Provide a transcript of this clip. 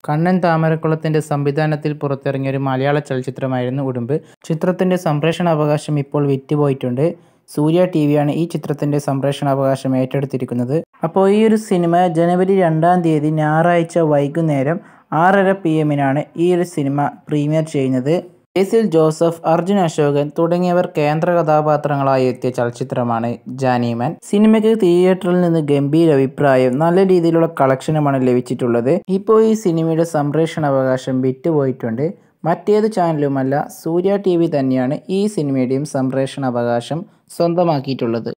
കണ്ണൻ താമരക്കുളത്തിന്റെ സംവിധാനത്തിൽ പുറത്തിറങ്ങിയ ഒരു മലയാള ചലച്ചിത്രമായിരുന്നു ഉടുമ്പ് ചിത്രത്തിന്റെ സംപ്രേഷണ അവകാശം ഇപ്പോൾ വിറ്റുപോയിട്ടുണ്ട് സൂര്യ ടി വിയാണ് ഈ ചിത്രത്തിന്റെ സംപ്രേഷണ അവകാശം ഏറ്റെടുത്തിരിക്കുന്നത് അപ്പോൾ ഈ ഒരു സിനിമ ജനുവരി രണ്ടാം തീയതി ഞായറാഴ്ച വൈകുന്നേരം ആറര പി എമ്മിനാണ് ഈ ഒരു സിനിമ പ്രീമിയർ ചെയ്യുന്നത് ബേസിൽ ജോസഫ് അർജുൻ അശോകൻ തുടങ്ങിയവർ കേന്ദ്ര കഥാപാത്രങ്ങളായി എത്തിയ ചലച്ചിത്രമാണ് ജാനിമാൻ സിനിമയ്ക്ക് തിയേറ്ററിൽ നിന്ന് ഗംഭീര അഭിപ്രായം നല്ല രീതിയിലുള്ള കളക്ഷനുമാണ് ലഭിച്ചിട്ടുള്ളത് ഇപ്പോൾ ഈ സിനിമയുടെ സംപ്രേഷണ അവകാശം വിറ്റുപോയിട്ടുണ്ട് മറ്റേത് ചാനലുമല്ല സൂര്യ ടി വി തന്നെയാണ് ഈ സിനിമയുടെയും സംപ്രേഷണ അവകാശം സ്വന്തമാക്കിയിട്ടുള്ളത്